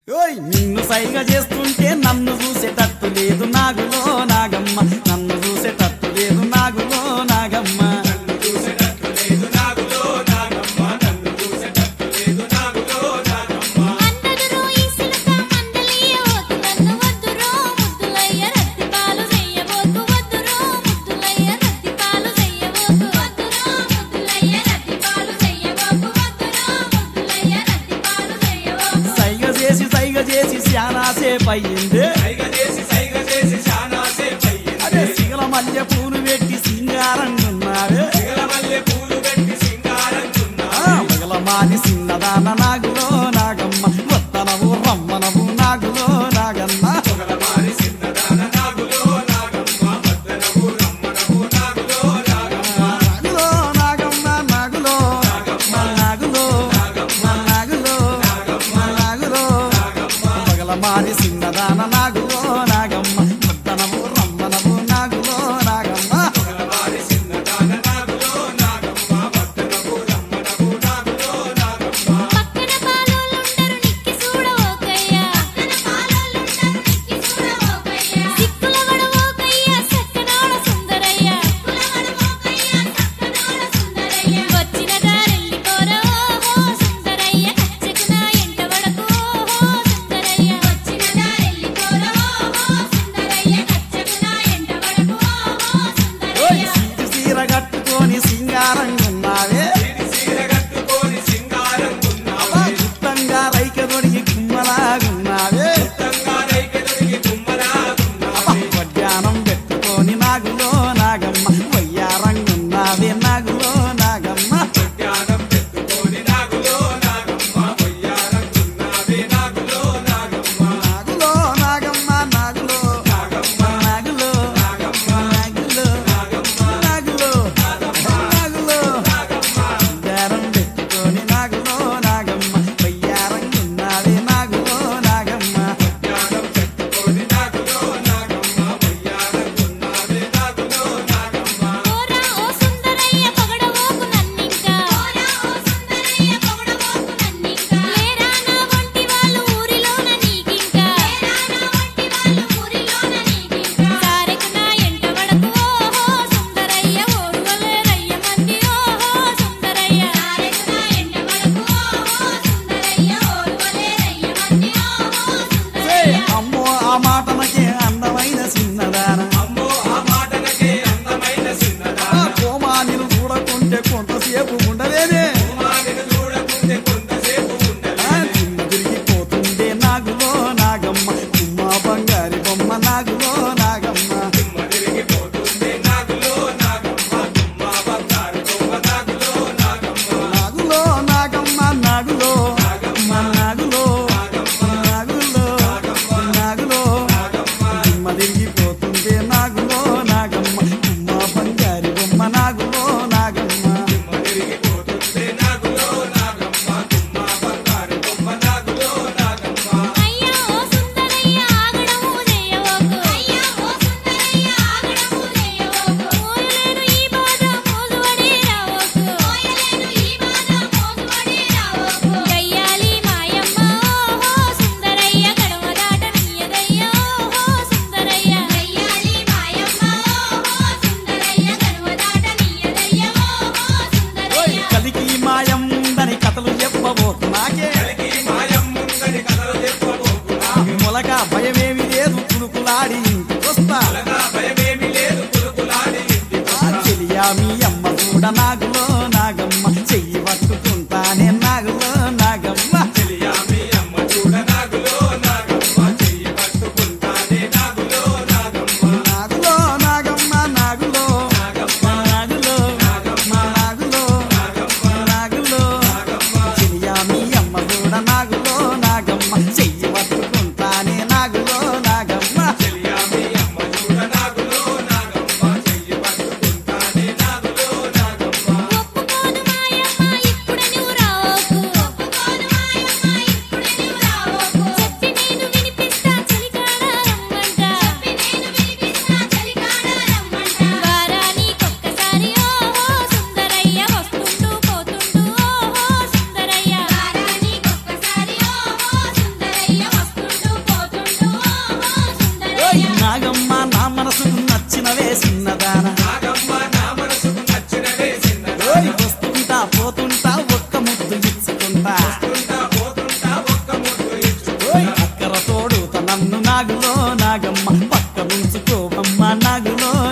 ఓయ్ నిన్ను సైగ చేస్తుంటే నన్ను చూసేటట్టు లేదు నాగులో నాగమ్మ నన్ను చూసేటట్టు లేదు నాగులో నాగమ్మ అందరూ ఈ సిలక మండలియవద్దు నన్ను వద్దురో ముద్దులయ్య రత్తిపాలు చెయ్యవద్దు వద్దురో ముద్దులయ్య రత్తిపాలు చెయ్యవద్దు వద్దురో ముద్దులయ్య రత్తిపాలు చెయ్యవద్దు వద్దురో ముద్దులయ్య రత్తిపాలు చెయ్యవద్దు సైగ చేసి సైగ చేసి శానాసేపు అయ్యింది అదే సిగల మల్లె పూలు పెట్టి సింగారంగా ఉన్నావే ఆ, మగల మాది చిన్నదాన నాగులో నాగమ్మ వత్తనవు రమ్మనవు నాగులో నాగమ్మ నాగులో నాగమ్మ నాగులో మా నాగులో మా నాగులో మా నాగులో మగల మాది చిన్నదాన నాగులో నాగమ్మ వత్తనవు రమ్మనవు నాగులో నాగమ్మ పక్కన పాలోళ్ళుండరు నిక్కి చూడవోకయ్య పక్కన పాలోళ్ళుండరు నిక్కి చూడవోకయ్య సిక్కుల వడవోకయ్య సక్కనాడ సుందరయ్య సిక్కుల వడవోకయ్య సక్కనాడ సుందరయ్య వచ్చిన దారెల్లి కోరా ఓహో సుందరయ్య కచ్చకు నా ఎంట వడకు ఓహో సుందరయ్య వచ్చిన దారెల్లి కోరా ఓహో సుందరయ్య కచ్చకు నా ఎంట వడకు ఓహో ఓయ్ సుందరయ్య సీటు సీర కట్టుకొని సింగారంగా ఉన్నావే అబ్బా, గుత్తంగా రైక దొడిగి కుమ్మలాగున్నావే అబ్బా, వడ్డానం పెట్టుకొని నాగులో నాగమ్మ వయ్యారంగున్నావే నాగులో నాగమ్మ నాగులో నాగమ్మ నాగులో నాగులో నాగులో నాగులో నాగులో దారం పెట్టుకొని నాగులో నాగమ్మ వయ్యారంగున్నావే నాగులో నాగమ్మ ఓరా ఓ సుందరయ్య పొగడవోకు నన్నింకా ఓరా ఓ సుందరయ్య పొగడవోకు నన్నింకా లేరా నా వంటి వాళ్ళు ఊరిలోన నీకింకా లేరా నా వంటి వాళ్ళు ఊరిలోన నీకింకా సారెకు నా ఎంట వడకు ఓహో సుందరయ్య ఓర్వలేరయ్య మంది ఓహో సుందరయ్య సారెకు నా ఎంట వడకు ఓహో సుందరయ్య ఓర్వలేరయ్య మంది ఓహో ఏ, సుందరయ్య అమ్మో ఆ మాటనకే అందమైన చిన్నదాన ఆ కోమానిలు చూడకుంటే కొంతసేపు ఉండలేదే ఆ చిన్న తిరిగిపోతుండే నాగులో నాగమ్మ కుమ్మ బంగారి బొమ్మ నాగులో నాగమ్మ నాగులో నాగమ్మ నాగులో మా నాగులో నాగులో నాగులో కుమ్మ తిరిగిపోతుండే నాగులో నాగమ్మ కుమ్మ బంగారి బొమ్మ నాగులో నాగమ్మ అయ్యా ఓ సుందరయ్య ఆగడము చేయవోకు అయ్యా ఓ సుందరయ్య ఆగడము చేయవోకు మోయలేను ఈ బాధ మోజువడి రావోకు మోయలేను ఈ బాధ మోజువడి రావోకు గయ్యాలి మాయమ్మ ఓహో సుందరయ్య గడవ దాట నీయదయ్య ఓహో సుందరయ్య గయ్యాలి మాయమ్మ ఓహో సుందరయ్య గడవ దాట నీయదయ్య ఓహో ఓయ్ సుందరయ్య కలికి మాయం ఉందని కథలు చెప్పబోతు నాకే మొలక భయమేమి లేదు కులుకులాడి ఇంటికొస్తా ఆ చెలియా మీ అమ్మ కూడా నాగులో నాగమ్మ చెయ్యి పట్టుకుంటానే నాగులో నాగమ్మ నాగులో నాగమ్మ నాగులో నాగులో నాగులో నాగులో చెలియా మీ అమ్మ కూడా నాగులో నాగమ్మ చెయ్యి పట్టుకుంటానే నాగులో నాగమ్మ ఓ చిన్నదాన నాగమ్మ నా మనసుకు నచ్చినవే చిన్నదా ఓయ్ వస్తుంటా పోతుంటా ఒక్క ముద్దు ఇచ్చుకుంటా వస్తుంటా పోతుంటా ఒక్క ముద్దు ఇచ్చు ఓయ్ అక్కర తోడు నన్ను నాగులో నాగమ్మ పక్క నుంచుకోవమ్మ నాగులో